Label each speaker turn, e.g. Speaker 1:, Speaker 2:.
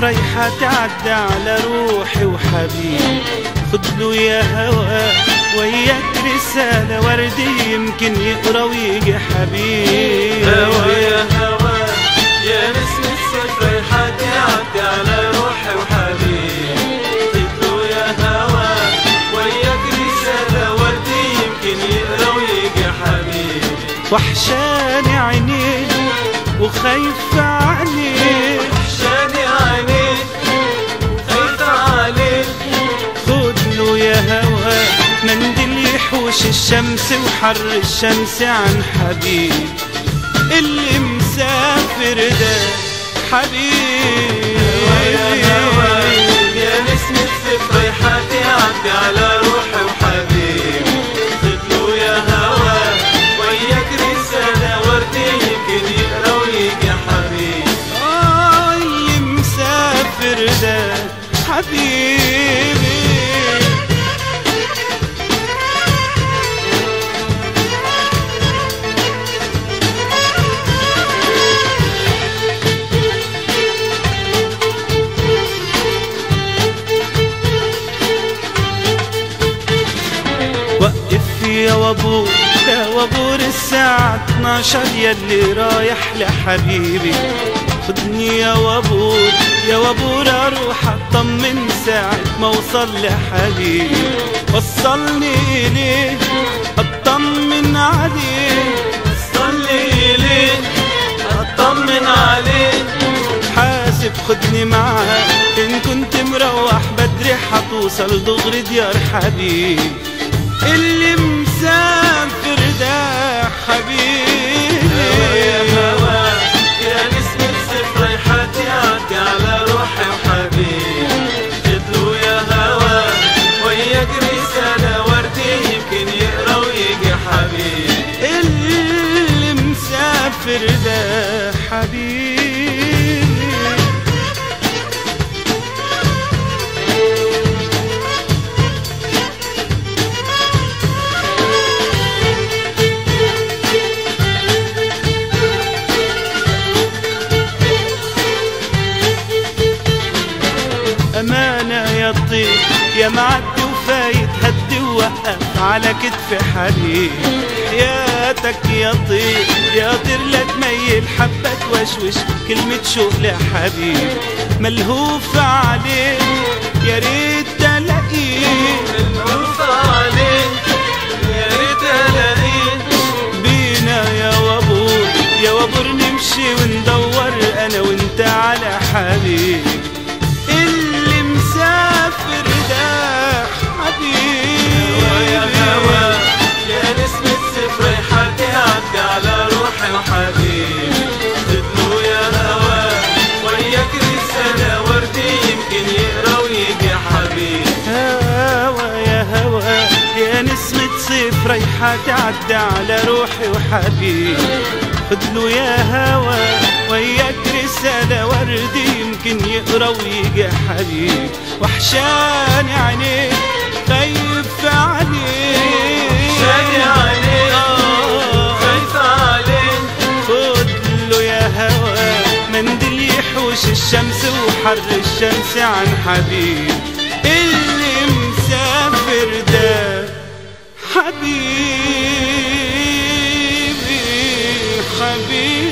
Speaker 1: رايحة تعدي على روحي وحبيبي خدله يا هوا وياك رسالة وردي يمكن يقرا ويجي حبيبي
Speaker 2: هوا يا هوا يا نسمة الصيف رايحة تعدي على روحي وحبيبي خدله يا هوا وياك رسالة وردي يمكن يقرا ويجي حبيبي
Speaker 1: وحشاني عينيك وخايفة عليك
Speaker 2: وحشاني عينيك خايفة عليك
Speaker 1: خدله يا هوا منديل يحوش الشمس وحر الشمس عن حبيب اللي مسافر ده حبيبي
Speaker 2: يا هوا يا نسمة الصيف رايحة تعدي على روحي وحبيبي خدله يا هوا وياك رسالة وردي يمكن يقرا ويجي حبيبي
Speaker 1: آه اللي مسافر ده حبيبي وقف يا وابور يا وابور الساعة 12 يلي رايح لحبيبي خدني يا وابور يا وابور اروح اطمن ساعة ما اوصل لحبيبي وصلني اليه اطمن عليه
Speaker 2: صلي إليك أطمن عليك
Speaker 1: حاسب خدني معاك ان كنت مروح بدري حتوصل دغري ديار حبيب اللي مسافر ده حبيبي
Speaker 2: يا هوا يا نسمة الصيف رايحة تعدي على روحي وحبيبي خدله يا هوا وياك رسالة وردي يمكن يقرا ويجي حبيبي
Speaker 1: اللي مسافر ده حبيبي أمانة يا طير يا معدي وفايت هدي ووقف على كتف حبيب حياتك يا طير يا طير لا تميل حبة توشوش كلمة شوق لحبيب ملهوف عليك يا ريت تلاقيه
Speaker 2: الموت عليك يا ريت الاقيك
Speaker 1: بينا يا وابور يا وابور نمشي وندور انا وانت على حبيب اللي مسافر ده
Speaker 2: يا هوا
Speaker 1: حبيبي
Speaker 2: يا نسمة الصيف رايحة تعدي على روحي وحبيبي خدله يا هوا وياك رسالة وردي يمكن يقرا ويجي حبيبي
Speaker 1: هوا يا هوا يا نسمة صيف رايحة تعدي على روحي وحبيبي خدله يا هوا وياك رسالة وردي يمكن يقرا ويجي حبيب وحشاني عينيك خايف عليك
Speaker 2: شادي عليك
Speaker 1: آه.
Speaker 2: خايفة عليك
Speaker 1: خدله يا هوا منديل يحوش الشمس وحر الشمس عن حبيب اللي مسافر ده حبيبي حبيبي